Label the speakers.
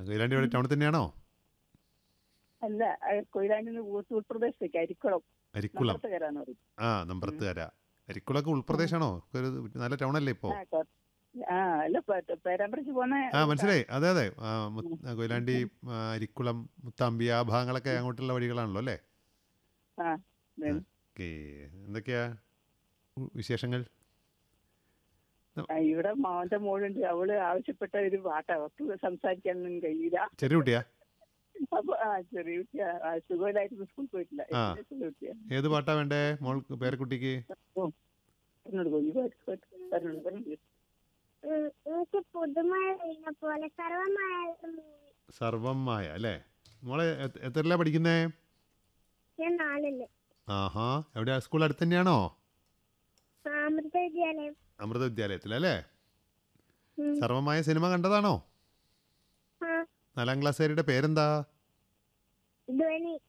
Speaker 1: കൊയിലാണ്ടി ഇവിടെ ടൗണിൽ തന്നെയാണോ
Speaker 2: അല്ല കൊയിലാണ്ടിൽ നിന്ന് ഉൾപ്രദേശത്തേക്ക് അരിക്കുളം
Speaker 1: അരിക്കുളം
Speaker 2: നമ്പർത്തുകരാന്ന് പറയും
Speaker 1: ആ നമ്പ്രത്തുകര അരിക്കുളമൊക്കെ ഉൾപ്രദേശാണോ ഒരു നല്ല ടൗണല്ലേ ഇപ്പോൾ
Speaker 2: ആ, കൊ- ആ അല്ല പേ- പേരാമ്പ്രയ്ക്ക് പോന്ന
Speaker 1: ആ മനസ്സിലായി അതെ അതെ ആ, മു- ആ, കൊയിലാണ്ടി ആ, അരിക്കുളം മുത്താമ്പി ആ ഭാഗങ്ങളൊക്കെ അങ്ങോട്ടുള്ള വഴികളാണല്ലോ അല്ലേ
Speaker 2: ആ ഉം.
Speaker 1: ഓക്കേ എന്തൊക്കെയാ ഉ- വിശേഷങ്ങൾ
Speaker 2: ആ, ഇവിടെ മാവന്റെ മോളുണ്ട് അവള് ആവശ്യപ്പെട്ട ഒരു പാട്ട് അവർക്ക് സംസാരിക്കാനൊന്നും കഴിയില്ല
Speaker 1: ചെറിയ കുട്ടിയാ
Speaker 2: അപ്പൊ ആ ചെറിയ കുട്ടിയാ ആ, സുഖമില്ലായിരുന്നു സ്കൂളിൽ പോയിട്ടില്ല
Speaker 1: ആ.
Speaker 2: എട്ട് വയസ്സുള്ള കുട്ടിയാ
Speaker 1: ഏത് പാട്ടാ വേണ്ടേ മോൾ പേരക്കുട്ടിക്ക്
Speaker 2: പറഞ്ഞോട് പോയി പറഞ്ഞോട് പറഞ്ഞോട്
Speaker 3: എനിക്ക് പുതുമഴ വീണ പോലെ സർവമായ
Speaker 1: സർവമായ അല്ലേ മോളെ എ- എത്രയിലാ പഠിക്കുന്നേ
Speaker 3: ഞാൻ നാലില്
Speaker 1: ആഹാ എവിടെയാ സ്കൂൾ അടുത്ത് തന്നെയാണോ
Speaker 3: അമൃത വിദ്യാലയം
Speaker 1: അമൃത വിദ്യാലയത്തിലല്ലേ
Speaker 3: ഉം.
Speaker 1: സർവമായ സിനിമ കണ്ടതാണോ
Speaker 3: ആ
Speaker 1: നാലാം ക്ലാസ്സുകാരുടെ പേരെന്താ
Speaker 3: ധ്വനി